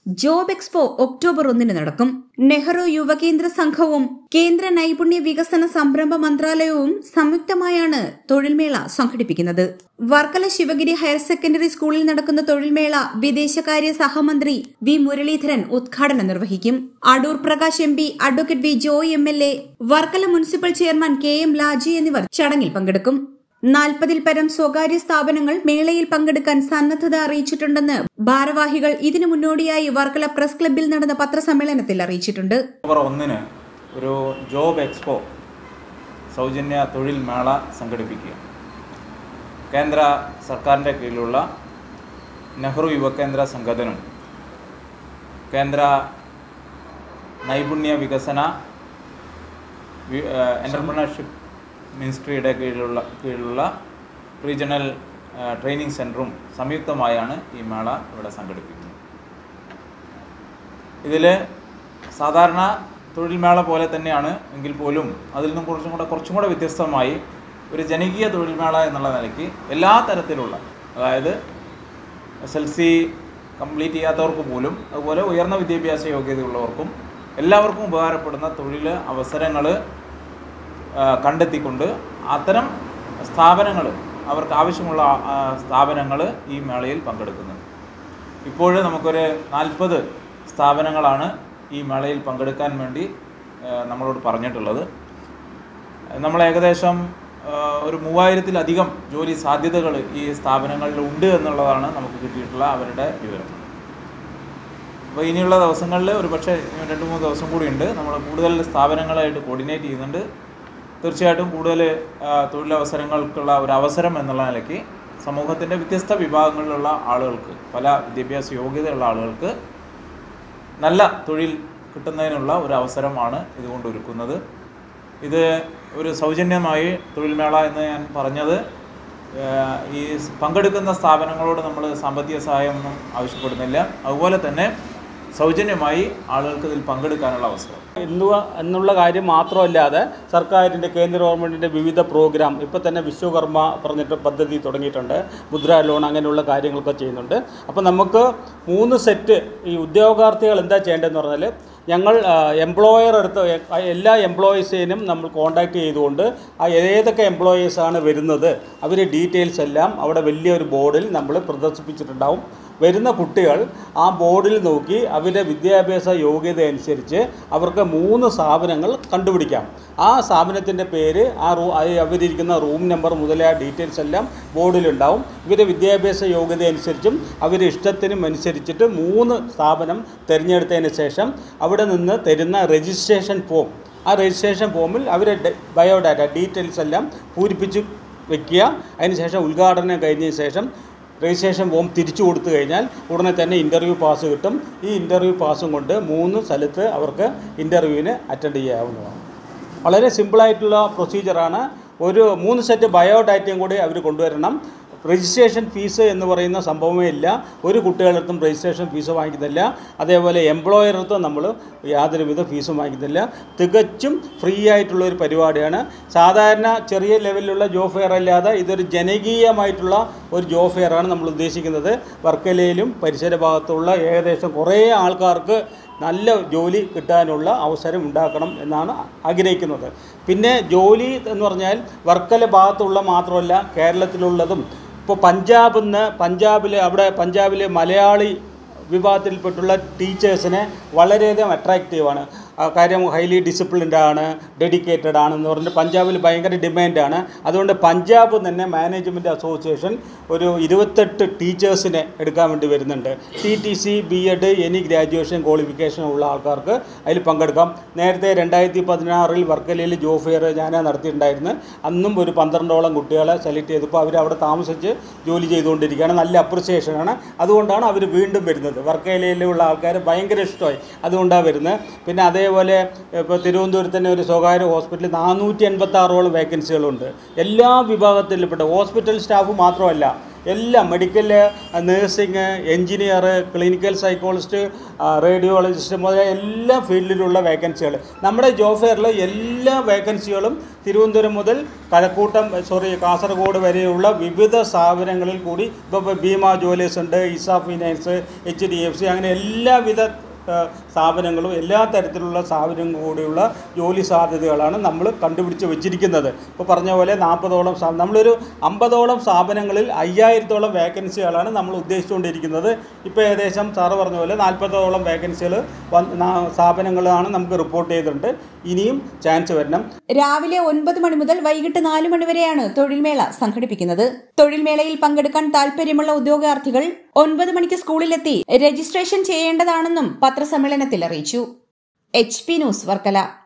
job expo October ഒന്നിന് നടക്കും നെഹ്റു യുവകേന്ദ്ര സംഘവും കേന്ദ്ര നൈപുണ്യ വികസന സംരംഭ മന്ത്രാലയവും സംയുക്തമായാണ് തൊഴിൽമേള സംഘടിപ്പിക്കുന്നത് വർക്കല ശിവഗിരി ഹയർ സെക്കൻഡറി സ്കൂളിൽ നടക്കുന്ന തൊഴിൽമേള വിദേശകാര്യ സഹമന്ത്രി വി മുരളീധരൻ ഉദ്ഘാടനം നിർവഹിക്കും Adoor Prakash M P advocate V Joy M L A Varkala municipal chairman K M Laji എന്നിവർ ചടങ്ങിൽ പങ്കെടുക്കും നാൽപ്പതിൽ പരം സ്വകാര്യ സ്ഥാപനങ്ങൾ മേളയിൽ പങ്കെടുക്കാൻ സന്നദ്ധത അറിയിച്ചിട്ടുണ്ടെന്ന് ഭാരവാഹികൾ ഇതിനു മുന്നോടിയായി വർക്കല പ്രസ് ക്ലബ്ബിൽ നടന്ന പത്രസമ്മേളനത്തിൽ അറിയിച്ചിട്ടുണ്ട് ഒക്ടോബർ ഒന്നിന് ഒരു ജോബ് എക്സ്പോ സൗജന്യ തൊഴിൽ മേള സംഘടിപ്പിക്കുക കേന്ദ്ര സർക്കാരിൻ്റെ കീഴിലുള്ള നെഹ്റു യുവകേന്ദ്ര സംഘടനും കേന്ദ്ര നൈപുണ്യ വികസന എൻ്റർപ്രണർഷിപ്പ് മിനിസ്ട്രിയുടെ കീഴിലുള്ള കീഴിലുള്ള റീജിയണൽ ട്രെയിനിങ് സെൻറ്ററും സംയുക്തമായാണ് ഈ മേള ഇവിടെ സംഘടിപ്പിക്കുന്നത് ഇതിൽ സാധാരണ തൊഴിൽ മേള പോലെ തന്നെയാണ് എങ്കിൽ പോലും അതിൽ നിന്നും കുറച്ചും കൂടെ കുറച്ചും കൂടെ വ്യത്യസ്തമായി ഒരു ജനകീയ തൊഴിൽ മേള എന്നുള്ള നിലയ്ക്ക് എല്ലാ തരത്തിലുള്ള അതായത് എസ് എൽ സി കംപ്ലീറ്റ് ചെയ്യാത്തവർക്ക് പോലും അതുപോലെ ഉയർന്ന വിദ്യാഭ്യാസ യോഗ്യതയുള്ളവർക്കും എല്ലാവർക്കും ഉപകാരപ്പെടുന്ന തൊഴിൽ അവസരങ്ങൾ കണ്ടെത്തിക്കൊണ്ട് അത്തരം സ്ഥാപനങ്ങൾ അവർക്ക് ആവശ്യമുള്ള സ്ഥാപനങ്ങൾ ഈ മേളയിൽ പങ്കെടുക്കുന്നുണ്ട് ഇപ്പോൾ നമുക്കൊരു നാൽപ്പത് സ്ഥാപനങ്ങളാണ് ഈ മേളയിൽ പങ്കെടുക്കാൻ വേണ്ടി നമ്മളോട് പറഞ്ഞിട്ടുള്ളത് നമ്മൾ ഏകദേശം ഒരു മൂവായിരത്തിലധികം ജോലി സാധ്യതകൾ ഈ സ്ഥാപനങ്ങളിൽ ഉണ്ട് എന്നുള്ളതാണ് നമുക്ക് കിട്ടിയിട്ടുള്ള അവരുടെ വിവരം അപ്പോൾ ഇനിയുള്ള ദിവസങ്ങളിൽ ഒരു പക്ഷേ രണ്ട് മൂന്ന് ദിവസം കൂടി ഉണ്ട് നമ്മൾ കൂടുതൽ സ്ഥാപനങ്ങളായിട്ട് കോർഡിനേറ്റ് ചെയ്യുന്നുണ്ട് തീർച്ചയായിട്ടും കൂടുതൽ തൊഴിലവസരങ്ങൾക്കുള്ള ഒരു അവസരം എന്നുള്ള നിലയ്ക്ക് സമൂഹത്തിൻ്റെ വ്യത്യസ്ത വിഭാഗങ്ങളിലുള്ള ആളുകൾക്ക് പല വിദ്യാഭ്യാസ യോഗ്യതയുള്ള ആളുകൾക്ക് നല്ല തൊഴിൽ കിട്ടുന്നതിനുള്ള ഒരു അവസരമാണ് ഇതുകൊണ്ട് ഒരുക്കുന്നത് ഇത് ഒരു സൗജന്യമായി തൊഴിൽ മേള എന്ന് ഞാൻ പറഞ്ഞത് ഈ പങ്കെടുക്കുന്ന സ്ഥാപനങ്ങളോട് നമ്മൾ സാമ്പത്തിക സഹായമൊന്നും ആവശ്യപ്പെടുന്നില്ല അതുപോലെ തന്നെ സൗജന്യമായി ആളുകൾക്ക് ഇതിൽ പങ്കെടുക്കാനുള്ള അവസരം എന്നുവ എന്നുള്ള കാര്യം മാത്രമല്ലാതെ സർക്കാരിൻ്റെ കേന്ദ്ര ഗവൺമെൻറ്റിൻ്റെ വിവിധ പ്രോഗ്രാം ഇപ്പോൾ തന്നെ വിശ്വകർമ്മ പറഞ്ഞിട്ട് പദ്ധതി തുടങ്ങിയിട്ടുണ്ട് മുദ്ര ലോൺ അങ്ങനെയുള്ള കാര്യങ്ങളൊക്കെ ചെയ്യുന്നുണ്ട് അപ്പോൾ നമുക്ക് മൂന്ന് സെറ്റ് ഈ ഉദ്യോഗാർത്ഥികൾ എന്താ ചെയ്യേണ്ടതെന്ന് പറഞ്ഞാൽ ഞങ്ങൾ എംപ്ലോയർ എടുത്ത് എല്ലാ എംപ്ലോയീസിനും നമ്മൾ കോൺടാക്റ്റ് ചെയ്തുകൊണ്ട് ആ ഏതൊക്കെ എംപ്ലോയീസാണ് വരുന്നത് അവരുടെ ഡീറ്റെയിൽസ് എല്ലാം അവിടെ വലിയൊരു ബോർഡിൽ നമ്മൾ പ്രദർശിപ്പിച്ചിട്ടുണ്ടാവും വരുന്ന കുട്ടികൾ ആ ബോർഡിൽ നോക്കി അവരുടെ വിദ്യാഭ്യാസ യോഗ്യത അനുസരിച്ച് അവർക്ക് മൂന്ന് സ്ഥാപനങ്ങൾ കണ്ടുപിടിക്കാം ആ സ്ഥാപനത്തിൻ്റെ പേര് ആ റൂ അവരിരിക്കുന്ന റൂം നമ്പർ മുതലായ ഡീറ്റെയിൽസ് എല്ലാം ബോർഡിലുണ്ടാവും ഇവരുടെ വിദ്യാഭ്യാസ യോഗ്യത അനുസരിച്ചും അവരുടെ ഇഷ്ടത്തിനും അനുസരിച്ചിട്ട് മൂന്ന് സ്ഥാപനം തിരഞ്ഞെടുത്തതിന് ശേഷം അവിടെ നിന്ന് തരുന്ന രജിസ്ട്രേഷൻ ഫോം ആ രജിസ്ട്രേഷൻ ഫോമിൽ അവരുടെ ബയോഡാറ്റ ഡീറ്റെയിൽസ് എല്ലാം പൂരിപ്പിച്ച് വെക്കുക അതിനുശേഷം ഉദ്ഘാടനം കഴിഞ്ഞതിന് ശേഷം രജിസ്ട്രേഷൻ ഫോം തിരിച്ചു കൊടുത്തു കഴിഞ്ഞാൽ ഉടനെ തന്നെ ഇൻ്റർവ്യൂ പാസ് കിട്ടും ഈ ഇൻ്റർവ്യൂ പാസും കൊണ്ട് മൂന്ന് സ്ഥലത്ത് അവർക്ക് ഇൻ്റർവ്യൂവിന് അറ്റൻഡ് ചെയ്യാവുന്നതാണ് വളരെ സിമ്പിളായിട്ടുള്ള പ്രൊസീജിയറാണ് ഒരു മൂന്ന് സെറ്റ് ബയോഡാറ്റയും കൂടി അവർ കൊണ്ടുവരണം രജിസ്ട്രേഷൻ ഫീസ് എന്ന് പറയുന്ന സംഭവമേ ഇല്ല ഒരു കുട്ടികളടുത്തും രജിസ്ട്രേഷൻ ഫീസ് വാങ്ങിക്കുന്നില്ല അതേപോലെ എംപ്ലോയറടുത്തും നമ്മൾ യാതൊരുവിധ ഫീസും വാങ്ങിക്കുന്നില്ല തികച്ചും ഫ്രീ ആയിട്ടുള്ള ഒരു പരിപാടിയാണ് സാധാരണ ചെറിയ ലെവലിലുള്ള ജോബ് ഫെയർ അല്ലാതെ ഇതൊരു ജനകീയമായിട്ടുള്ള ഒരു ജോബ് ഫെയറാണ് നമ്മൾ ഉദ്ദേശിക്കുന്നത് വർക്കലയിലും പരിസര ഭാഗത്തുള്ള ഏകദേശം കുറേ ആൾക്കാർക്ക് നല്ല ജോലി കിട്ടാനുള്ള അവസരം ഉണ്ടാക്കണം എന്നാണ് ആഗ്രഹിക്കുന്നത് പിന്നെ ജോലി എന്ന് പറഞ്ഞാൽ വർക്കല ഭാഗത്തുള്ള മാത്രമല്ല കേരളത്തിലുള്ളതും ഇപ്പോൾ പഞ്ചാബിൽ നിന്ന് പഞ്ചാബിൽ അവിടെ പഞ്ചാബിലെ മലയാളി വിഭാഗത്തിൽപ്പെട്ടുള്ള ടീച്ചേഴ്സിനെ വളരെയധികം അട്രാക്റ്റീവാണ് കാര്യം ഹൈലി ഡിസിപ്ലിൻഡ് ആണ് ഡെഡിക്കേറ്റഡ് ആണെന്ന് പറഞ്ഞിട്ട് പഞ്ചാബിൽ ഭയങ്കര ഡിമാൻഡാണ് അതുകൊണ്ട് പഞ്ചാബ് തന്നെ മാനേജ്മെൻറ്റ് അസോസിയേഷൻ ഒരു ഇരുപത്തെട്ട് ടീച്ചേഴ്സിനെ എടുക്കാൻ വേണ്ടി വരുന്നുണ്ട് T T C B Ed any graduation qualification ഉള്ള ആൾക്കാർക്ക് അതിൽ പങ്കെടുക്കാം നേരത്തെ രണ്ടായിരത്തി പതിനാറിൽ വർക്കലയിൽ ജോബ് ഫെയർ ഞാൻ നടത്തിയിട്ടുണ്ടായിരുന്നു അന്നും ഒരു പന്ത്രണ്ടോളം കുട്ടികളെ സെലക്ട് ചെയ്തപ്പോൾ അവർ അവിടെ താമസിച്ച് ജോലി ചെയ്തുകൊണ്ടിരിക്കുകയാണ് നല്ല അപ്രിസിയേഷനാണ് അതുകൊണ്ടാണ് അവർ വീണ്ടും വരുന്നത് വർക്കലയിലുള്ള ആൾക്കാർ ഭയങ്കര ഇഷ്ടമായി അതുകൊണ്ടാണ് വരുന്നത് പിന്നെ അതേപോലെ ഇപ്പോൾ തിരുവനന്തപുരത്ത് തന്നെ ഒരു സ്വകാര്യ ഹോസ്പിറ്റലിൽ നാനൂറ്റി എൺപത്തി ആറോളം വേക്കൻസികളുണ്ട് എല്ലാ വിഭാഗത്തിൽപ്പെട്ട ഹോസ്പിറ്റൽ സ്റ്റാഫ് മാത്രമല്ല എല്ലാം medical nursing engineer clinical psychologist radiologist മുതലായ എല്ലാ ഫീൽഡിലുള്ള വേക്കൻസികൾ നമ്മുടെ ജോബ് ഫെയറിൽ എല്ലാ വേക്കൻസികളും തിരുവനന്തപുരം മുതൽ കഴക്കൂട്ടം സോറി കാസർഗോഡ് വരെയുള്ള വിവിധ സ്ഥാപനങ്ങളിൽ കൂടി ഇപ്പോൾ ഭീമ ജുവലേഴ്സ് ഉണ്ട് ഇസ finance H D F C അങ്ങനെ എല്ലാവിധ ഏഹ് സ്ഥാപനങ്ങളും എല്ലാ തരത്തിലുള്ള സ്ഥാപനങ്ങളും കൂടിയുള്ള ജോലി സാധ്യതകളാണ് നമ്മൾ കണ്ടുപിടിച്ച് വെച്ചിരിക്കുന്നത് ഇപ്പോൾ പറഞ്ഞ പോലെ നാൽപ്പതോളം സ്ഥാപനം നമ്മളൊരു അമ്പതോളം സ്ഥാപനങ്ങളിൽ അയ്യായിരത്തോളം വേക്കൻസികളാണ് നമ്മൾ ഉദ്ദേശിച്ചുകൊണ്ടിരിക്കുന്നത് ഇപ്പോൾ ഏകദേശം സാറ് പറഞ്ഞ പോലെ നാൽപ്പതോളം വേക്കൻസികൾ സ്ഥാപനങ്ങളാണ് നമുക്ക് റിപ്പോർട്ട് ചെയ്തിട്ടുണ്ട് ഇനിയും ചാൻസ് വരണം രാവിലെ ഒൻപത് മണി മുതൽ വൈകിട്ട് നാല് മണി വരെയാണ് തൊഴിൽമേള സംഘടിപ്പിക്കുന്നത് തൊഴിൽമേളയിൽ പങ്കെടുക്കാൻ താൽപര്യമുള്ള ഉദ്യോഗാർത്ഥികൾ ഒൻപത് മണിക്ക് സ്കൂളിലെത്തി രജിസ്ട്രേഷൻ ചെയ്യേണ്ടതാണെന്നും പത്രസമ്മേളനത്തിൽ അറിയിച്ചു എച്ച് പി ന്യൂസ് വർക്കല